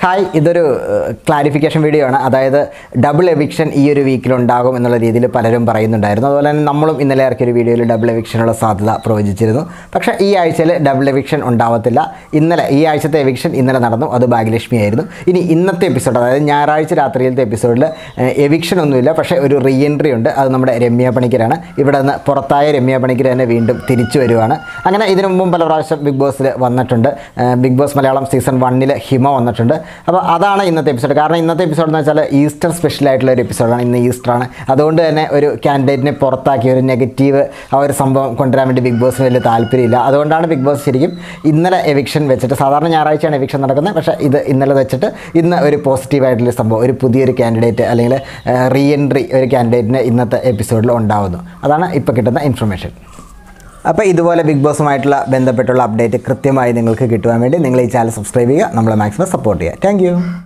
hi ഇതൊരു clarification video ആണ് അതായത് ഡബിൾ എവിക്ഷൻ ഈ ഒരു വീക്കിൽ ഉണ്ടാകും എന്നുള്ള രീതിയിൽ പലരും പറയുന്നുണ്ടായിരുന്നു അതുപോലെ തന്നെ നമ്മളും ഇന്നലെ ഇറക്കിയ ഒരു വീഡിയോയിൽ ഡബിൾ എവിക്ഷനുള്ള സാധ്യത പ്രവചിച്ചിരുന്നു പക്ഷേ ഈ ആഴ്ചയിൽ ഡബിൾ എവിക്ഷൻ ഉണ്ടാവത്തില്ല ഇന്നലെ ഈ ആഴ്ചത്തെ എവിക്ഷൻ ഇന്നലെ നടന്നു അത് ഭാഗ്യലക്ഷ്മി ആയിരുന്നു ഇനി ഇന്നത്തെ എപ്പിസോഡ് അതായത് ഞായറാഴ്ച രാത്രിയിലത്തെ എപ്പിസോഡിൽ എവിക്ഷൻ ഒന്നുമില്ല പക്ഷേ ഒരു റീ എൻട്രി ഉണ്ട് അത് നമ്മുടെ രമ്യ പണിക്കരാണ് ഇവിടെ നിന്ന് പുറത്തായ രമ്യ പണിക്കർ തന്നെ വീണ്ടും തിരിച്ചു വരുവാണ് അങ്ങനെ ഇതിനു മുമ്പും പല പ്രാവശ്യം ബിഗ് ബോസിൽ വന്നിട്ടുണ്ട് ഏഹ് ബിഗ് ബോസ് മലയാളം സീസൺ വണ്ണിൽ ഹിമ വന്നിട്ടുണ്ട് അപ്പോൾ അതാണ് ഇന്നത്തെ എപ്പിസോഡ് കാരണം ഇന്നത്തെ എപ്പിസോഡ് എന്ന് വെച്ചാൽ ഈസ്റ്റർ സ്പെഷ്യൽ ആയിട്ടുള്ള ഒരു എപ്പിസോഡാണ് ഇന്ന് ഈസ്റ്ററാണ് അതുകൊണ്ട് തന്നെ ഒരു ക്യാൻഡിഡേറ്റിനെ പുറത്താക്കി ഒരു നെഗറ്റീവ് ആ ഒരു സംഭവം കൊണ്ടുവരാൻ വേണ്ടി ബിഗ് ബോസിന് വലിയ താല്പര്യമില്ല അതുകൊണ്ടാണ് ബിഗ് ബോസ് ശരിക്കും ഇന്നലെ എവിക്ഷൻ വെച്ചിട്ട് സാധാരണ ഞായറാഴ്ചയാണ് എവിക്ഷൻ നടക്കുന്നത് പക്ഷേ ഇത് ഇന്നലെ വെച്ചിട്ട് ഇന്ന് ഒരു പോസിറ്റീവായിട്ടുള്ള സംഭവം ഒരു പുതിയൊരു കാൻഡിഡേറ്റ് അല്ലെങ്കിൽ റീ എൻട്രി ഒരു കാൻഡിഡേറ്റിന് ഇന്നത്തെ എപ്പിസോഡിൽ ഉണ്ടാവുന്നു അതാണ് ഇപ്പോൾ കിട്ടുന്ന ഇൻഫർമേഷൻ അപ്പോൾ ഇതുപോലെ ബിഗ് ബോസുമായിട്ടുള്ള ബന്ധപ്പെട്ടുള്ള അപ്ഡേറ്റ് കൃത്യമായി നിങ്ങൾക്ക് കിട്ടുവാൻ വേണ്ടി നിങ്ങൾ ഈ ചാനൽ സബ്സ്ക്രൈബ് ചെയ്യുക നമ്മളെ മാക്സിമം സപ്പോർട്ട് ചെയ്യുക താങ്ക്